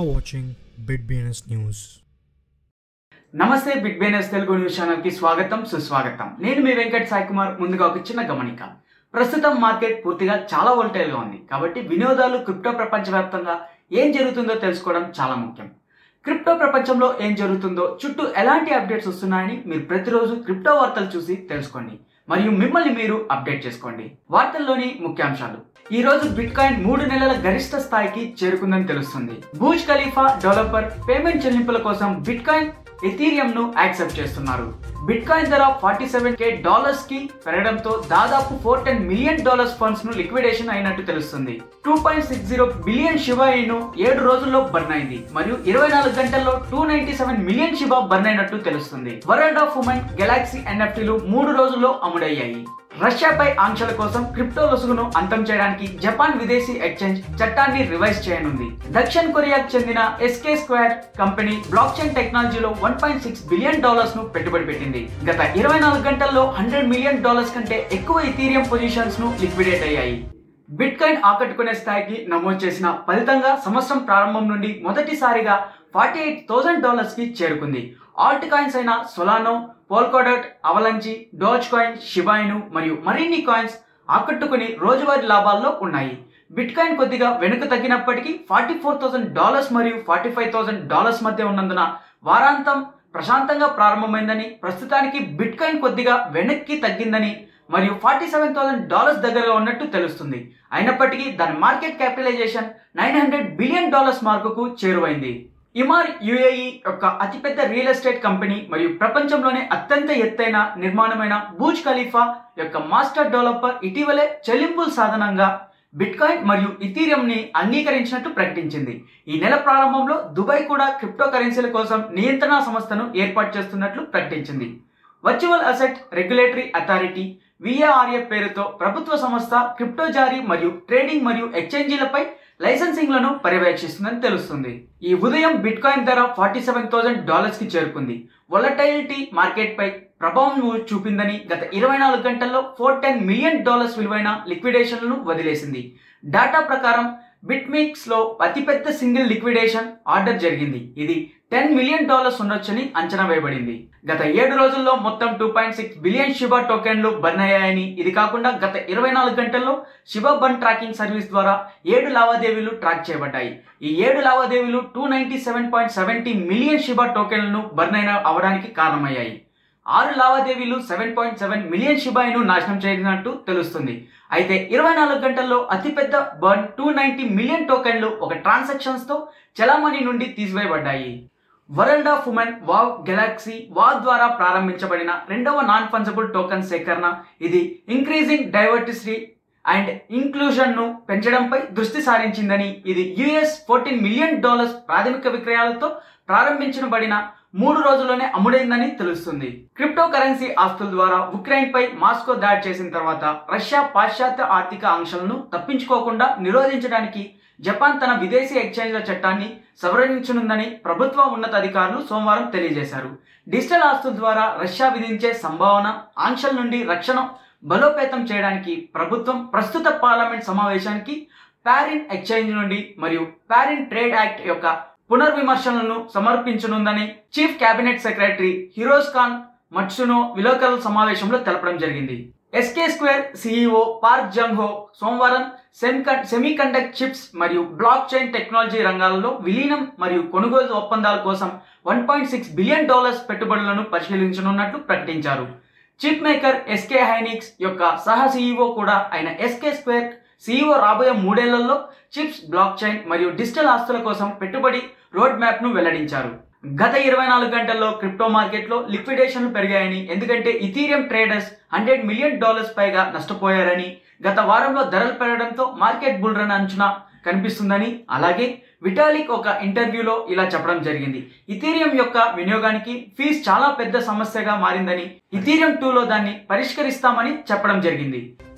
are watching BitBNS News. నమస్తే big business Telugu news channel కి స్వాగతం సుస్వాగతం నేను మీ వెంకట్ సాయి కుమార్ ముందుగా ఒక చిన్న గమనిక ప్రస్తుతం మార్కెట్ పూర్తిగా చాలా వోల్టైల్ గా ఉంది కాబట్టి వినియోగదారులు క్రిప్టో ప్రపంచవ్యాప్తంగా ఏం జరుగుతుందో తెలుసుకోవడం చాలా ముఖ్యం క్రిప్టో ప్రపంచంలో ఏం జరుగుతుందో చుట్టూ ఎలాంటి అప్డేట్స్ వస్తున్నాయని మీరు ప్రతిరోజు క్రిప్టో వార్తలు చూసి తెలుసుకోండి మరియు మిమ్మల్ని మీరు అప్డేట్ చేసుకోండి వార్తల్లోని ముఖ్యాంశాలు ఈ రోజు బిట్ కాయిన్ మూడు నెలల గరిష్ట స్థాయికి చేరుకుందని తెలుస్తుంది బూజ్ ఖలీఫా డెవలపర్ పేమెంట్ చెల్లింపుల కోసం బిట్ కాయిన్ ఎథీరియం ను యాక్సెప్ట్ చేస్తున్నారు బిట్ కాయిన్ ధర ఫార్టీ సెవెన్ కే డాలర్స్ కి పెరగడంతో దాదాపు four ten million dollars funds ను లిక్విడేషన్ అయినట్టు తెలుస్తుంది two point six zero billion Shiba Inu ఏడు రోజుల్లో బర్న్ అయింది మరియు ఇరవై నాలుగు గంటల్లో two ninety seven million Shiba burn అయినట్టు తెలుస్తుంది వరల్డ్ ఆఫ్ ఉమెన్ గెలాక్సీ ఎన్ఎఫ్టీలు మూడు రోజుల్లో అమ్ముడయ్యాయి రష్యాపై ఆంక్షల కోసం క్రిప్టో లొసుగును అంతం చేయడానికి జపాన్ విదేశీ ఎక్స్చేంజ్ చట్టాన్ని రివైజ్ చేయనుంది దక్షిణ కొరియాకు చెందిన SK Square company blockchain టెక్నాలజీలో one point six billion dollars ను పెట్టుబడి పెట్టింది గత ఇరవై నాలుగు గంటల్లో హండ్రెడ్ మిలియన్ డాలర్స్ కంటే ఎక్కువ ఇథీరియం పొజిషన్స్ ను లిక్విడేట్ అయ్యాయి బిట్ కాయిన్ ఆకట్టుకునే స్థాయికి నమోదు చేసిన ఫలితంగా సంవత్సరం ప్రారంభం నుండి మొదటిసారిగా ఫార్టీ ఎయిట్ థౌసండ్ డాలర్స్ కి చేరుకుంది ఆల్ట్ కాయిన్స్ అయిన Solana Polkadot Avalanche Dogecoin Shiba Inu మరియు మరిన్ని కాయిన్స్ ఆకట్టుకుని రోజువారీ లాభాల్లో ఉన్నాయి బిట్ కాయిన్ కొద్దిగా వెనుక తగ్గినప్పటికీ ఫార్టీ ఫోర్ థౌసండ్ డాలర్స్ మరియు ఫార్టీ ఫైవ్ థౌసండ్ డాలర్స్ మధ్య ఉన్నందున వారాంతం ప్రశాంతంగా ప్రారంభమైందని ప్రస్తుతానికి బిట్ కాయిన్ కొద్దిగా వెనక్కి తగ్గిందని మరియు ఫార్టీ సెవెన్ థౌసండ్ డాలర్స్ దగ్గరగా ఉన్నట్టు తెలుస్తుంది అయినప్పటికీ దాని market capitalisation nine hundred billion dollars మార్కుకు చేరువైంది ఇమార్ యుఏఈ యొక్క అతిపెద్ద రియల్ ఎస్టేట్ కంపెనీ మరియు ప్రపంచంలోనే అత్యంత ఎత్తైన నిర్మాణమైన బూజ్ ఖలీఫా యొక్క మాస్టర్ డెవలపర్ ఇటీవలే చెల్లింపుల సాధనంగా బిట్కాయిన్ మరియు ఇథీరియం ని అంగీకరించినట్టు ప్రకటించింది ఈ నెల ప్రారంభంలో దుబాయ్ కూడా క్రిప్టో కరెన్సీల కోసం నియంత్రణ సంస్థను ఏర్పాటు చేస్తున్నట్లు ప్రకటించింది virtual asset regulatory authority VARA పేరుతో ప్రభుత్వ సంస్థ క్రిప్టో జారీ మరియు ట్రేడింగ్ మరియు ఎక్స్చేంజీలపై లైసెన్సింగ్లను పర్యవేక్షిస్తుందని తెలుస్తుంది ఈ ఉదయం బిట్ కాయిన్ ధర ఫార్టీ సెవెన్ థౌసండ్ డాలర్స్ కి చేరుకుంది వొలటైలిటీ మార్కెట్ పై ప్రభావం చూపిందని గత ఇరవై నాలుగు గంటల్లో ఫోర్ టెన్ మిలియన్ డాలర్స్ విలువైన లిక్విడేషన్లను వదిలేసింది డేటా ప్రకారం బిట్మిక్స్ లో అతిపెద్ద సింగిల్ లిక్విడేషన్ ఆర్డర్ జరిగింది ఇది టెన్ మిలియన్ డాలర్స్ ఉండొచ్చని అంచనా వేయబడింది గత ఏడు రోజుల్లో మొత్తం two point six billion Shiba టోకెన్లు బర్న్ అయ్యాయని ఇది కాకుండా గత ఇరవై నాలుగు గంటల్లో షిబా బర్న్ ట్రాకింగ్ సర్వీస్ ద్వారా ఏడు లావాదేవీలు ట్రాక్ చేయబడ్డాయి ఈ ఏడు లావాదేవీలు two ninety seven point seventy million Shiba టోకెన్లను బర్న్ అయిన అవడానికి కారణమయ్యాయి ఆరు లావాదేవీలు seven point seven million Shiba Inu నాశనం చేసినట్టు తెలుస్తుంది అయితే ఇరవై నాలుగు గంటల్లో అతిపెద్ద బర్న్ టూ నైన్టీ మిలియన్ టోకెన్లు ఒక ట్రాన్సాక్షన్స్ తో చలామణి నుండి తీసివేయబడ్డాయి World of Women wow Galaxy wow ద్వారా ప్రారంభించబడిన రెండవ నాన్ ఫంజబుల్ టోకెన్ సేకరణ ఇది ఇంక్రీజింగ్ డైవర్సిటీ అండ్ ఇంక్లూజన్ ను పెంచడంపై దృష్టి సారించిందని ఇది యుఎస్ ఫోర్టీన్ మిలియన్ డాలర్స్ ప్రాథమిక విక్రయాలతో ప్రారంభించబడిన మూడు రోజుల్లోనే అమ్ముడైందని తెలుస్తుంది క్రిప్టో కరెన్సీ ఆస్తుల ద్వారా ఉక్రెయిన్ పై మాస్కో దాడి చేసిన తర్వాత రష్యా పాశ్చాత్య ఆర్థిక ఆంక్షలను తప్పించుకోకుండా నిరోధించడానికి జపాన్ తన విదేశీ ఎక్స్చేంజ్ల చట్టాన్ని సవరించనుందని ప్రభుత్వ ఉన్నతాధికారులు సోమవారం తెలియజేశారు డిజిటల్ ఆస్తుల ద్వారా రష్యా విధించే సంభావన ఆంక్షల నుండి రక్షణ బలోపేతం చేయడానికి ప్రభుత్వం ప్రస్తుత పార్లమెంట్ సమావేశానికి ప్యారిన్ ఎక్స్చేంజ్ నుండి మరియు ప్యారిన్ ట్రేడ్ యాక్ట్ యొక్క పునర్విమర్శలను సమర్పించనుందని chief cabinet secretary Hirokazu Matsuno విలేకరుల సమావేశంలో తెలపడం జరిగింది SK Square CEO Park Jung Ho సోమవారం సెమీ కండక్ట్ చిప్స్ మరియు బ్లాక్ చైన్ టెక్నాలజీ రంగాలలో విలీనం మరియు కొనుగోలు ఒప్పందాల కోసం one point six billion dollars పెట్టుబడులను పరిశీలించనున్నట్లు ప్రకటించారు చిప్ మేకర్ ఎస్కే హైనిక్స్ యొక్క సహ సిఇఓ కూడా అయిన ఎస్కే స్క్వేర్ సిఇఓ రాబోయే మూడేళ్లలో చిప్స్ బ్లాక్ చైన్ మరియు డిజిటల్ ఆస్తుల కోసం పెట్టుబడి రోడ్ మ్యాప్ ను వెల్లడించారు గత ఇరవై నాలుగు గంటల్లో క్రిప్టో మార్కెట్లో లిక్విడేషన్లు పెరిగాయని ఎందుకంటే Ethereum traders hundred million dollars పైగా నష్టపోయారని గత వారంలో ధరలు పెరగడంతో మార్కెట్ బుల్ రన్ అంచనా కనిపిస్తుందని అలాగే విటాలిక్ ఒక ఇంటర్వ్యూలో ఇలా చెప్పడం జరిగింది ఇథీరియం యొక్క వినియోగానికి ఫీజ్ చాలా పెద్ద సమస్యగా మారిందని ఇథీరియం టూలో దాన్ని పరిష్కరిస్తామని చెప్పడం జరిగింది